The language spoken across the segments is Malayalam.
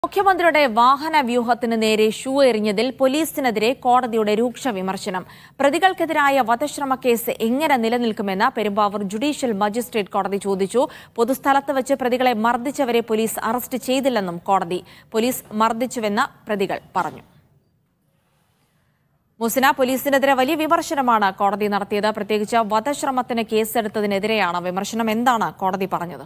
മുഖ്യമന്ത്രിയുടെ വാഹന വ്യൂഹത്തിന് നേരെ ഷൂ എറിഞ്ഞതിൽ പോലീസിനെതിരെ കോടതിയുടെ രൂക്ഷ വിമർശനം പ്രതികൾക്കെതിരായ വധശ്രമ കേസ് എങ്ങനെ നിലനിൽക്കുമെന്ന് പെരുമ്പാവൂർ ജുഡീഷ്യൽ മജിസ്ട്രേറ്റ് കോടതി ചോദിച്ചു പൊതുസ്ഥലത്ത് വെച്ച് പ്രതികളെ മർദ്ദിച്ചവരെ പോലീസ് അറസ്റ്റ് ചെയ്തില്ലെന്നും കോടതി പോലീസ് മർദ്ദിച്ചുവെന്ന് പ്രതികൾ പറഞ്ഞു മുസിന പോലീസിനെതിരെ വലിയ വിമർശനമാണ് കോടതി നടത്തിയത് പ്രത്യേകിച്ച് വധശ്രമത്തിന് കേസെടുത്തതിനെതിരെയാണ് വിമർശനം എന്താണ് കോടതി പറഞ്ഞത്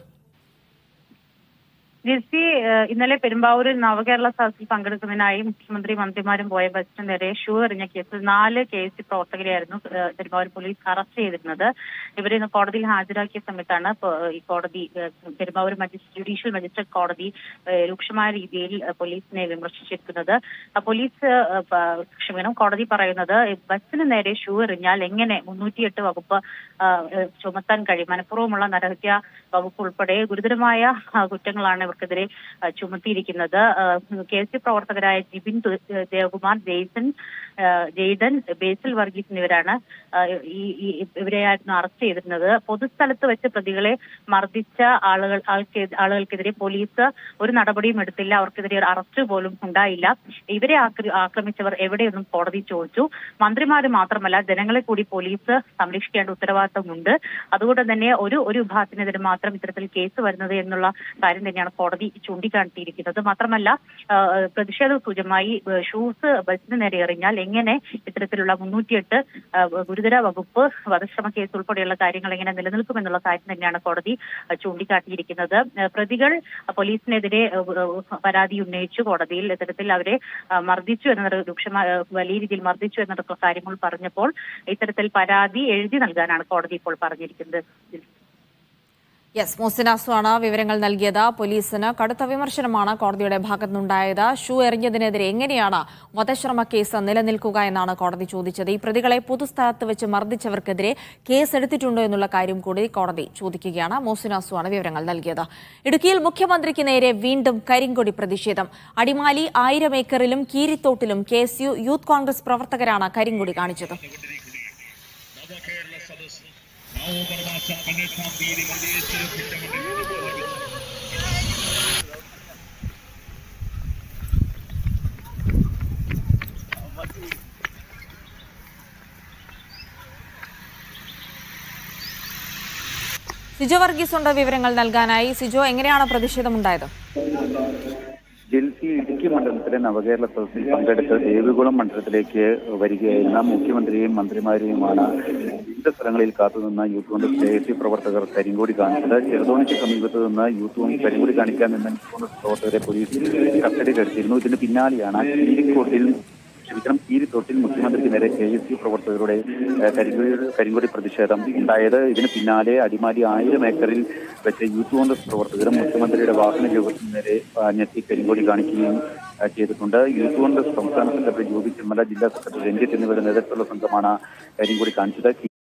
ജിസി ഏഹ്, ഇന്നലെ പെരുമ്പാവൂരിൽ നവകേരള സദസ്സിൽ പങ്കെടുക്കുന്നതിനായി മുഖ്യമന്ത്രി മന്ത്രിമാരും പോയ ബസ്സിന് നേരെ ഷൂ എറിഞ്ഞ കേസിൽ നാല് കെ എസ് സി പ്രവർത്തകരെയായിരുന്നു ഏഹ്, പെരുമ്പാവൂർ പോലീസ് അറസ്റ്റ് ചെയ്തിരുന്നത് ഇവരെ ഇന്ന് കോടതിയിൽ ഹാജരാക്കിയ സമയത്താണ് പ- ഈ കോടതി ഏഹ്, പെരുമ്പാവൂർ മജിസ്ട്രേറ്റ് ജുഡീഷ്യൽ മജിസ്ട്രേറ്റ് കോടതി ഏഹ്, രൂക്ഷമായ രീതിയിൽ ഏഹ്, പോലീസിനെ വിമർശിച്ചിരിക്കുന്നത് ആ പോലീസ് ഏഹ്, പ- ക്ഷമിക്കണം കോടതി പറയുന്നത് ഈ ബസ്സിന് നേരെ ഷൂ എറിഞ്ഞാൽ എങ്ങനെ മുന്നൂറ്റിയെട്ട് വകുപ്പ് ആ, ഏഹ്, ചുമത്താൻ കഴിയും മനഃപൂർവ്വമുള്ള നരഹത്യ വകുപ്പ് ഉൾപ്പെടെ ഗുരുതരമായ ആ, കുറ്റങ്ങളാണ് ഇവർക്കെതിരെ ആ, ചുമത്തിയിരിക്കുന്നത് കെ എസ് സി പ്രവർത്തകരായ ജിബിൻ തു- ഏഹ്, ദേവകുമാർ ജെയ്സൺ ആ, ജെയ്ഡൻ ബേസിൽ വർഗീസ് എന്നിവരാണ് ആ, ഈ ഈ- ഇവരെയായിരുന്നു അറസ്റ്റ് ചെയ്തിരുന്നത് പൊതുസ്ഥലത്ത് വെച്ച് പ്രതികളെ മർദ്ദിച്ച ആളുകൾ ആൾക്ക് ആളുകൾക്കെതിരെ പോലീസ് ഒരു നടപടിയും എടുത്തില്ല അവർക്കെതിരെ ഒരു അറസ്റ്റ് പോലും ഉണ്ടായില്ല ഇവരെ ആക്ര- ആക്രമിച്ചവർ എവിടെയെന്നും കോടതി ചോദിച്ചു മന്ത്രിമാര് മാത്രമല്ല ജനങ്ങളെ കൂടി പോലീസ് സംരക്ഷിക്കേണ്ട ഉത്തരവാദിത്തമുണ്ട് അതുകൊണ്ട് തന്നെ ഒരു ഒരു വിഭാഗത്തിനെതിരെ മാത്രം ഇത്തരത്തിൽ കേസ് വരുന്നത് എന്നുള്ള കാര്യം തന്നെയാണ് കോടതി ചൂണ്ടിക്കാട്ടിയിരിക്കുന്നത് മാത്രമല്ല ആ, പ്രതിഷേധ സൂചമായി ഏഹ്, ഷൂസ് ബസ്സിന് നേരെ എറിഞ്ഞാൽ എങ്ങനെ ഇത്തരത്തിലുള്ള മുന്നൂറ്റിയെട്ട് ആ, ഗുരുതര വകുപ്പ് വധശ്രമ കേസ് ഉൾപ്പെടെയുള്ള കാര്യങ്ങൾ എങ്ങനെ നിലനിൽക്കുമെന്നുള്ള കാര്യം തന്നെയാണ് കോടതി ആ, ചൂണ്ടിക്കാട്ടിയിരിക്കുന്നത് ഏഹ്, പ്രതികൾ പോലീസിനെതിരെ ഏഹ്, ഏഹ്, പരാതി ഉന്നയിച്ചു കോടതിയിൽ ഇത്തരത്തിൽ അവരെ ആ, മർദ്ദിച്ചു എന്ന രൂക്ഷമായ വലിയ രീതിയിൽ മർദ്ദിച്ചു എന്ന കാര്യങ്ങൾ പറഞ്ഞപ്പോൾ ഇത്തരത്തിൽ പരാതി എഴുതി നൽകാനാണ് കോടതി ഇപ്പോൾ പറഞ്ഞിരിക്കുന്നത് യെസ് മോസിനാസു ആണ് വിവരങ്ങൾ നൽകിയത് പോലീസിന് കടുത്ത വിമർശനമാണ് കോടതിയുടെ ഭാഗത്തുനിന്നുണ്ടായത് ഷൂ എറിഞ്ഞതിനെതിരെ എങ്ങനെയാണ് വധശ്രമ കേസ് നിലനിൽക്കുക എന്നാണ് കോടതി ചോദിച്ചത് ഈ പ്രതികളെ പൊതുസ്ഥലത്ത് വെച്ച് മർദ്ദിച്ചവർക്കെതിരെ കേസെടുത്തിട്ടുണ്ടോ എന്നുള്ള കാര്യം കൂടി കോടതി ചോദിക്കുകയാണ് മോസിനാസു ആണ് വിവരങ്ങൾ നൽകിയത് ഇടുക്കിയിൽ മുഖ്യമന്ത്രിക്ക് നേരെ വീണ്ടും കരിങ്കൊടി പ്രതിഷേധം അടിമാലി ആയിരം ഏക്കറിലും കീരിത്തോട്ടിലും K S U Youth Congress പ്രവർത്തകരാണ് കരിങ്കൊടി കാണിച്ചത് നവകേരള സദസ് നവംബർ മാസം പതിനെട്ടാം തീയതി മഞ്ചേശ്വരം തിട്ടമണ്ഡലത്തിൽ സിജോ വർഗീസ് ഉണ്ട് വിവരങ്ങൾ നൽകാനായി സിജോ എങ്ങനെയാണ് പ്രതിഷേധമുണ്ടായത് ജെൽസി ഇടുക്കി മണ്ഡലത്തിലെ നവകേരള സദസ്സിൽ പങ്കെടുത്ത് ദേവികുളം മണ്ഡലത്തിലേക്ക് വരികയായിരുന്ന മുഖ്യമന്ത്രിയെയും മന്ത്രിമാരെയുമാണ് വിവിധ സ്ഥലങ്ങളിൽ കാത്തുനിന്ന Youth Congress K S C പ്രവർത്തകർ കരിങ്കോടി കാണിച്ചത് ചെറുതോണിക്ക് സമീപത്ത് നിന്ന് യൂത്ത് കോൺഗ്രസ് കരിങ്കോടി കാണിക്കാൻ നിന്ന യൂത്ത് കോൺഗ്രസ് പ്രവർത്തകരെ പോലീസ് കസ്റ്റഡിയിലെടുത്തിരുന്നു ഇതിന് പിന്നാലെയാണ് കീരിക്കോട്ടിൽ ക്ഷമിക്കണം കീരിത്തോട്ടിൽ മുഖ്യമന്ത്രിക്ക് നേരെ കെ എസ് യു പ്രവർത്തകരുടെ ഏഹ്, കരിങ്കൊടി കരിങ്കൊടി പ്രതിഷേധം ഉണ്ടായത് ഇതിന് പിന്നാലെ അടിമാലി ആയിരം ഏക്കറിൽ വെച്ച് യൂത്ത് കോൺഗ്രസ് പ്രവർത്തകരും മുഖ്യമന്ത്രിയുടെ വാഹന യോഗത്തിന് നേരെ ഞെത്തി കരിങ്കൊടി കാണിക്കുകയും ഏഹ്, ചെയ്തിട്ടുണ്ട് യൂത്ത് കോൺഗ്രസ് സംസ്ഥാന സെക്രട്ടറി ജ്യോതി ചെമ്മല ജില്ലാ സെക്രട്ടറി രഞ്ജിത്ത് എന്നിവരുടെ നേതൃത്വത്തിലുള്ള സംഘമാണ് കരിങ്കൊടി കാണിച്ചത്